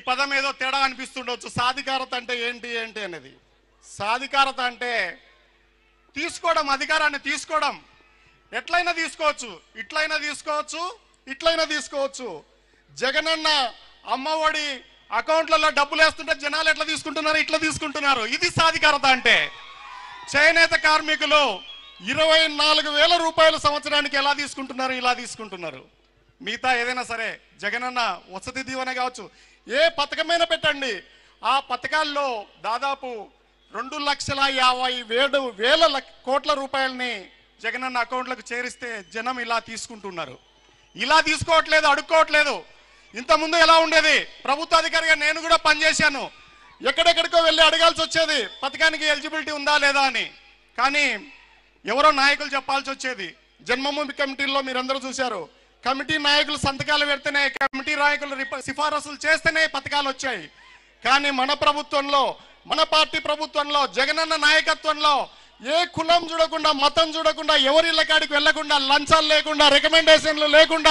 పదం ఏదో తేడా అనిపిస్తుండొచ్చు సాధికారత అంటే ఏంటి ఏంటి అనేది సాధికారత అంటే తీసుకోవడం అధికారాన్ని తీసుకోవడం ఎట్లయినా తీసుకోవచ్చు ఇట్లయినా తీసుకోవచ్చు ఇట్లయినా తీసుకోవచ్చు జగనన్న అమ్మఒడి అకౌంట్లలో డబ్బులు వేస్తుంటే జనాలు ఎట్లా తీసుకుంటున్నారు ఇట్లా తీసుకుంటున్నారు ఇది సాధికారత అంటే చేనేత కార్మికులు ఇరవై నాలుగు వేల రూపాయలు సంవత్సరానికి ఎలా తీసుకుంటున్నారు ఇలా తీసుకుంటున్నారు మిగతా ఏదైనా సరే జగనన్న వసతి దీవెన కావచ్చు ఏ పథకమైనా పెట్టండి ఆ పథకాల్లో దాదాపు రెండు లక్షల యాభై వేడు వేల లక్- కోట్ల రూపాయలని జగనన్న అకౌంట్లకు చేరిస్తే జనం ఇలా తీసుకుంటున్నారు ఇలా తీసుకోవట్లేదు అడుక్కోవట్లేదు ఇంతకుముందు ఎలా ఉండేది ప్రభుత్వ అధికారిగా నేను కూడా పనిచేశాను ఎక్కడెక్కడికో వెళ్ళి అడగాల్సి వచ్చేది పథకానికి ఎలిజిబిలిటీ ఉందా లేదా అని కానీ ఎవరో నాయకులు చెప్పాల్సి వచ్చేది జన్మభూమి కమిటీల్లో మీరందరూ చూశారు కమిటీ నాయకులు సంతకాలు పెడితేనే కమిటీ నాయకులు రిప- సిఫారసులు చేస్తేనే పథకాలు వచ్చాయి కానీ మన ప్రభుత్వంలో మన పార్టీ ప్రభుత్వంలో జగనన్న నాయకత్వంలో ఏ కులం చూడకుండా మతం చూడకుండా ఎవరి ఇళ్ళ కాడికి వెళ్లకుండా లంచాలు లేకుండా రికమెండేషన్లు లేకుండా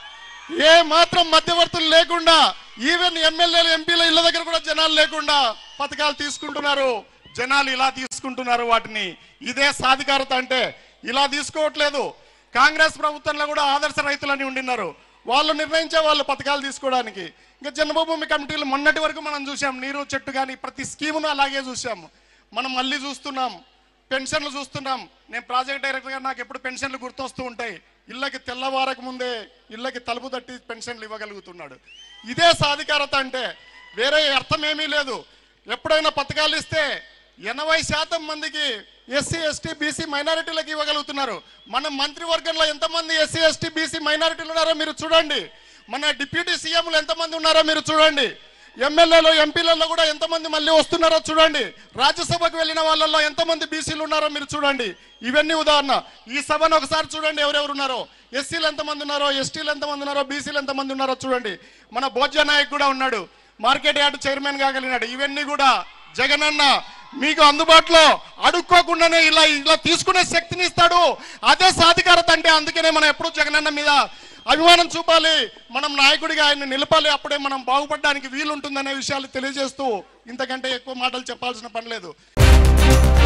ఏ మాత్రం మధ్యవర్తులు లేకుండా ఈవెన్ ఎమ్మెల్యేలు ఎంపీల ఇళ్ళ దగ్గర కూడా జనాలు లేకుండా పథకాలు తీసుకుంటున్నారు జనాలు ఇలా తీసుకుంటున్నారు వాటిని ఇదే సాధికారత అంటే ఇలా తీసుకోవట్లేదు కాంగ్రెస్ ప్రభుత్వంలో కూడా ఆదర్శ రైతులని ఉండిన్నారు వాళ్ళు నిర్ణయించే వాళ్ళు పథకాలు తీసుకోవడానికి ఇంకా జన్మభూమి కమిటీలు మొన్నటి వరకు మనం చూసాం నీరు చెట్టు కానీ ప్రతి స్కీమును అలాగే చూసాం మనం మళ్ళీ చూస్తున్నాం పెన్షన్లు చూస్తున్నాం నేను ప్రాజెక్ట్ డైరెక్టర్గా నాకు ఎప్పుడు పెన్షన్లు గుర్తొస్తూ ఉంటాయి ఇళ్ళకి తెల్లవారక ముందే ఇళ్ళకి తలుపు తట్టి పెన్షన్లు ఇవ్వగలుగుతున్నాడు ఇదే సాధికారత అంటే వేరే అర్థం ఏమీ లేదు ఎప్పుడైనా పథకాలు ఇస్తే ఎనభై శాతం మందికి ఎస్సీ ఎస్టీ బీసీ మైనారిటీలకు ఇవ్వగలుగుతున్నారు మన మంత్రివర్గంలో ఎంతమంది ఎస్సీ ఎస్టీ బీసీ మైనారిటీలు ఉన్నారో మీరు చూడండి మన డిప్యూటీ సీఎంలు ఎంతమంది ఉన్నారో మీరు చూడండి ఎమ్మెల్యేలు ఎంపీలలో కూడా ఎంతమంది మళ్ళీ వస్తున్నారో చూడండి రాజ్యసభకు వెళ్ళిన వాళ్ళల్లో ఎంతమంది బీసీలు ఉన్నారో మీరు చూడంండి ఇవన్నీ ఉదాహరణ ఈ సభను ఒకసారి చూడండి ఎవరెవరు ఉన్నారో ఎస్సీలు ఎంతమంది ఉన్నారో ఎస్టీలు ఎంతమంది ఉన్నారో బీసీలు ఎంతమంది ఉన్నారో చూడండి మన భోజ్య నాయక్ కూడా ఉన్నాడు మార్కెట్ యార్డ్ చైర్మన్ కాగలిగినాడు ఇవన్నీ కూడా జగనన్న మీకు అందుబాటులో అడుక్కోకుండానే ఇలా ఇలా తీసుకునే శక్తిని ఇస్తాడు అదే సాధికారత అంటే అందుకనే మనం ఎప్పుడు జగనన్న మీద అభిమానం చూపాలి మనం నాయకుడిగా ఆయన్ని నిలపాలి అప్పుడే మనం బాగుపడడానికి వీలుంటుందనే విషయాలు తెలియజేస్తూ ఇంతకంటే ఎక్కువ మాటలు చెప్పాల్సిన పని లేదు